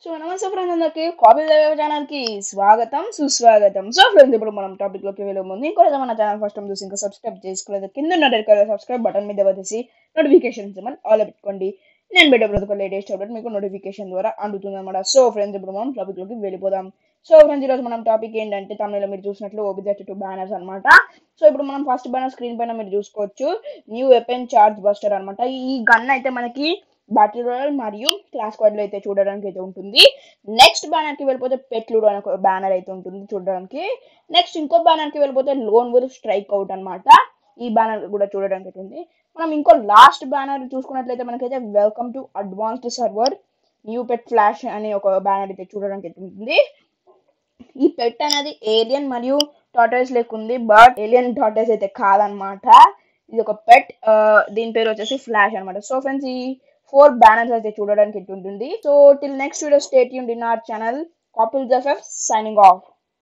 so నమస్తే friends అందరికి copy channel కి స్వాగతం సుస్వాగతం సో ఫ్రెండ్స్ ఇప్పుడు మనం టాపిక్ లోకి వెళ్ళే ముందు ఇంకోటి మన ఛానల్ ఫస్ట్ టైం చూసి ఇంకా సబ్స్క్రైబ్ చేసుకోలేదు కింద ఉన్న రెడ్ కలర్ సబ్స్క్రైబ్ బటన్ మీద వచ్చేసి నోటిఫికేషన్స్ మనం ఆల్ పెట్టుకోండి నేను వీడియో ఒక లేటెస్ట్ అప్డేట్ మీకు నోటిఫికేషన్ ద్వారా అందుతుంది అనమాట సో ఫ్రెండ్స్ ఇప్పుడు మనం టాపిక్ లోకి వెళ్ళిపోదాం సో ఫ్రెండ్స్ ఈరోజు మనం టాపిక్ ఏంటంటే తమిళలో మీరు చూసినట్లు ఓబిజెట్ టూ బ్యానర్స్ అనమాట సో ఇప్పుడు మనం ఫస్ట్ బ్యానర్ స్క్రీన్ పైన మీరు చూసుకోవచ్చు న్యూ వెపన్ చార్జ్ బస్టర్ అనమాట ఈ గన్ అయితే మనకి బ్యాటిల్ రాయల్ మరియు క్లాస్ స్క్వాడ్ లో అయితే చూడడానికి అయితే ఉంటుంది నెక్స్ట్ బ్యానర్ కి వెళ్ళిపోతే పెట్లుడు అనే ఒక బ్యానర్ అయితే ఉంటుంది చూడడానికి నెక్స్ట్ ఇంకో బ్యానర్ కి వెళ్ళిపోతే లోన్ వుల్ స్ట్రైక్ అవుట్ అనమాట ఈ బ్యానర్ కూడా చూడడానికి అయితే ఉంది మనం ఇంకో లాస్ట్ బ్యానర్ చూసుకున్నట్లయితే మనకైతే welcome to advanced server new pet flash అనే ఒక బ్యానర్ అయితే చూడడానికి అయితే ఉంటుంది ఈ పెట్ అనేది ఏలియన్ మరియు టాటర్స్ లెక్క ఉంది బట్ ఏలియన్ టాటర్స్ అయితే కాదనమాట ఇది ఒక పెట్ దీని పేరు వచ్చేసి ఫ్లాష్ అనమాట సో ఫ్రెండ్స్ ఈ ఫోర్ బ్యానర్స్ అయితే చూడడానికి ఉంటుంది so till next video stay యూన్ ఇన్ అవర్ ఛానల్ కాపుల్ జఫెఫ్ సైనింగ్ ఆఫ్